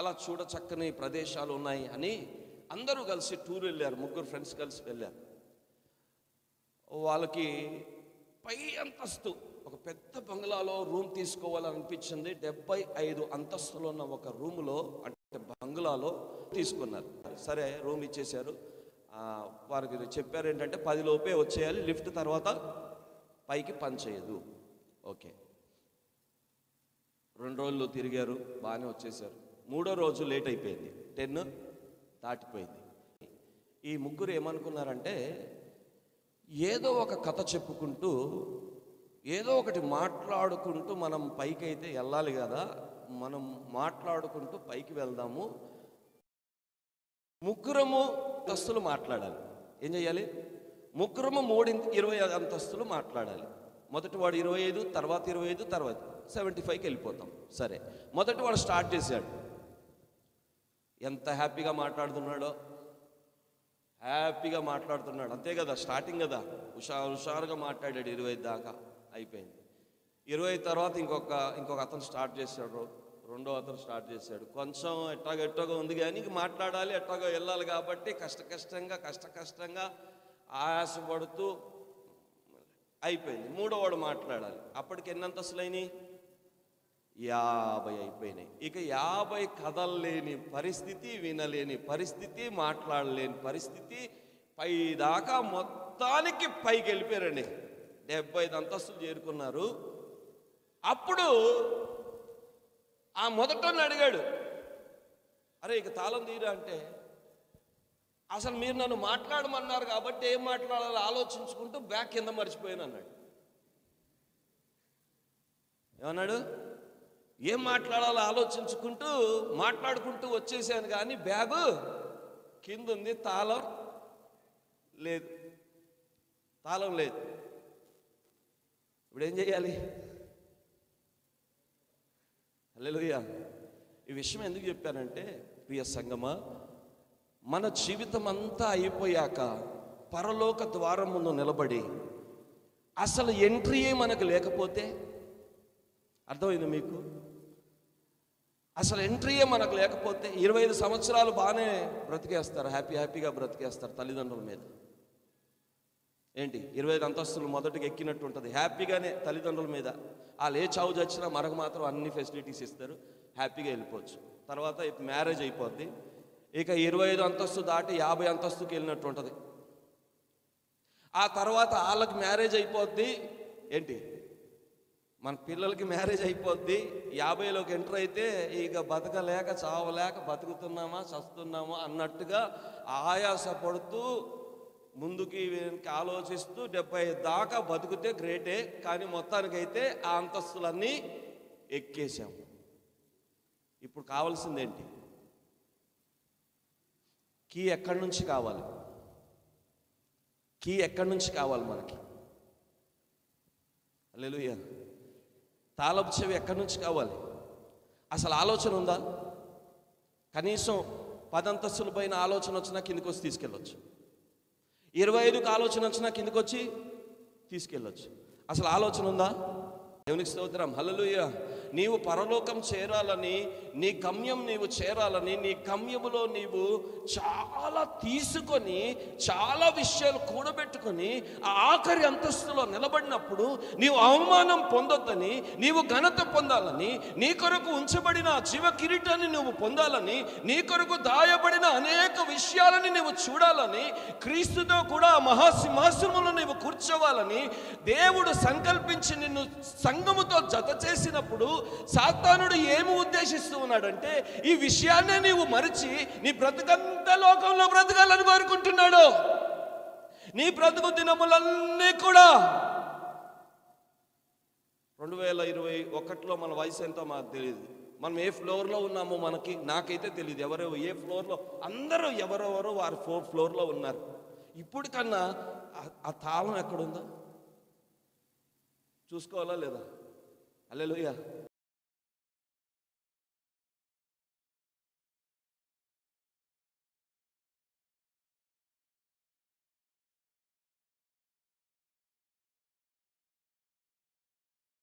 చాలా చూడ చక్కని ప్రదేశాలు ఉన్నాయి అని అందరూ కలిసి టూర్ వెళ్ళారు ముగ్గురు ఫ్రెండ్స్ కలిసి వెళ్ళారు వాళ్ళకి పై అంతస్తు ఒక పెద్ద బంగ్లాలో రూమ్ తీసుకోవాలనిపించింది డెబ్బై ఐదు అంతస్తులో ఉన్న ఒక రూములో అంటే బంగ్లాలో తీసుకున్నారు సరే రూమ్ ఇచ్చేశారు ఆ, వారికి చెప్పారు ఏంటంటే పది లోపే వచ్చేయాలి లిఫ్ట్ తర్వాత పైకి పని చేయదు ఓకే రెండు రోజులు తిరిగారు బాగానే వచ్చేసారు మూడో రోజు లేట్ అయిపోయింది టెన్ దాటిపోయింది ఈ ముగ్గురు ఏమనుకున్నారంటే ఏదో ఒక కథ చెప్పుకుంటూ ఏదో ఒకటి మాట్లాడుకుంటూ మనం పైకి అయితే వెళ్ళాలి కదా మనం మాట్లాడుకుంటూ పైకి వెళ్దాము ముగ్గురము అంతస్తులు మాట్లాడాలి ఏం చేయాలి ముగ్గురము మూడు ఇరవై అంతస్తులు మాట్లాడాలి మొదటి వాడు ఇరవై ఐదు తర్వాత ఇరవై ఐదు తర్వాత సెవెంటీ ఫైవ్కి వెళ్ళిపోతాం సరే మొదటి వాడు స్టార్ట్ చేశాడు ఎంత హ్యాపీగా మాట్లాడుతున్నాడో హ్యాపీగా మాట్లాడుతున్నాడు అంతే కదా స్టార్టింగ్ కదా హుషారు హుషారుగా మాట్లాడాడు ఇరవై ఐదు దాకా అయిపోయింది ఇరవై ఐదు తర్వాత ఇంకొక ఇంకొక అతను స్టార్ట్ చేశాడు రెండో అతను స్టార్ట్ చేశాడు కొంచెం ఎట్టాగో ఎట్టాగో ఉంది కానీ ఇంక మాట్లాడాలి ఎట్టాగో వెళ్ళాలి కాబట్టి కష్ట కష్టంగా కష్ట కష్టంగా ఆయాసపడుతూ అయిపోయింది మూడోవాడు మాట్లాడాలి అప్పటికి ఎన్ని అంతస్తులు అయినాయి యాభై అయిపోయినాయి ఇక యాభై కదలలేని పరిస్థితి వినలేని పరిస్థితి మాట్లాడలేని పరిస్థితి పై దాకా మొత్తానికి పైకి వెళ్ళిపోయారండి డెబ్బై ఐదు అంతస్తులు చేరుకున్నారు అప్పుడు ఆ మొదటని అడిగాడు అరే ఇక తాళం తీరా అంటే అసలు మీరు నన్ను మాట్లాడమన్నారు కాబట్టి ఏం మాట్లాడాలో ఆలోచించుకుంటూ బ్యాగ్ కింద మర్చిపోయాను అన్నాడు ఏమన్నాడు ఏం మాట్లాడాలో ఆలోచించుకుంటూ మాట్లాడుకుంటూ వచ్చేసాను కానీ బ్యాగు కింద ఉంది తాళం లేదు తాళం లేదు ఇప్పుడు ఏం చేయాలి హల్లెలూయా ఈ విషయం ఎందుకు చెప్పానంటే ప్రియ సంగమా మన జీవితం అంతా అయిపోయాక పరలోక ద్వారం ముందు నిలబడి అసలు ఎంట్రీయే మనకు లేకపోతే అర్థమైంది మీకు అసలు ఎంట్రీయే మనకు లేకపోతే ఇరవై ఐదు సంవత్సరాలు బాగానే బ్రతికేస్తారు హ్యాపీ హ్యాపీగా బ్రతికేస్తారు తల్లిదండ్రుల మీద ఏంటి ఇరవై ఐదు అంతస్తులు మొదటికి ఎక్కినట్టు ఉంటుంది హ్యాపీగానే తల్లిదండ్రుల మీద వాళ్ళు ఏ చావు చచ్చినా మనకు మాత్రం అన్ని ఫెసిలిటీస్ ఇస్తారు హ్యాపీగా వెళ్ళిపోవచ్చు తర్వాత మ్యారేజ్ అయిపోద్ది ఇక ఇరవై ఐదు అంతస్తు దాటి యాభై అంతస్తుకి వెళ్ళినట్టు ఉంటుంది ఆ తర్వాత వాళ్ళకి మ్యారేజ్ అయిపోద్ది ఏంటి మన పిల్లలకి మ్యారేజ్ అయిపోద్ది యాభైలోకి ఎంటర్ అయితే ఇక బతకలేక చావలేక బతుకుతున్నామా చస్తున్నామా అన్నట్టుగా ఆయాసపడుతూ ముందుకి వెనక్కి ఆలోచిస్తూ డెబ్బై దాకా బతుకుతే గ్రేటే కానీ మొత్తానికైతే ఆ అంతస్తులన్నీ ఎక్కేసాం ఇప్పుడు కావాల్సిందేంటి కీ ఎక్కడి నుంచి కావాలి కీ ఎక్కడి నుంచి కావాలి మనకి అల్లెలుయ్య తాళపు చెవి ఎక్కడి నుంచి కావాలి అసలు ఆలోచన ఉందా కనీసం పదంతస్తుల పైన ఆలోచన వచ్చినా కిందకి వచ్చి తీసుకెళ్ళొచ్చు ఇరవై ఐదుకి ఆలోచన వచ్చినా కిందకి వచ్చి తీసుకెళ్ళొచ్చు అసలు ఆలోచన ఉందా దేవునికి స్తోత్రం హల్లెలూయా నీవు పరలోకం చేరాలని నీ గమ్యం నీవు చేరాలని నీ గమ్యములో నీవు చాలా తీసుకొని చాలా విషయాలు కూడబెట్టుకొని ఆ ఆఖరి అంతస్తులో నిలబడినప్పుడు నీవు అవమానం పొందొద్దని నీవు ఘనత పొందాలని నీ కొరకు ఉంచబడిన ఆ జీవ కిరీటాన్ని నువ్వు పొందాలని నీ కొరకు దాయబడిన అనేక విషయాలని నీవు చూడాలని క్రీస్తుతో కూడా ఆ మహాసింహాసనములో నీవు కూర్చోవాలని దేవుడు సంకల్పించి నిన్ను సంఘముతో జత చేసినప్పుడు సాతానుడు ఏమి ఉద్దేశిస్తూ ఉన్నాడంటే ఈ విషయాన్నే నీవు మరిచి నీ బ్రతుకంత లోకంలో బ్రతకాలని కోరుకుంటున్నాడు నీ బ్రతుకు దినములన్నీ కూడా రెండు వేల ఇరవై ఒకటిలో మన వయసు ఎంతో మాకు తెలియదు మనం ఏ ఫ్లోర్లో ఉన్నామో మనకి నాకైతే తెలియదు ఎవరో ఏ ఫ్లోర్లో అందరూ ఎవరెవరో వారి ఫోర్ ఫ్లోర్లో ఉన్నారు ఇప్పుడు కన్నా ఆ- ఆ తాళం ఎక్కడుందో చూసుకోవాలా లేదా అల్లెలుయ్య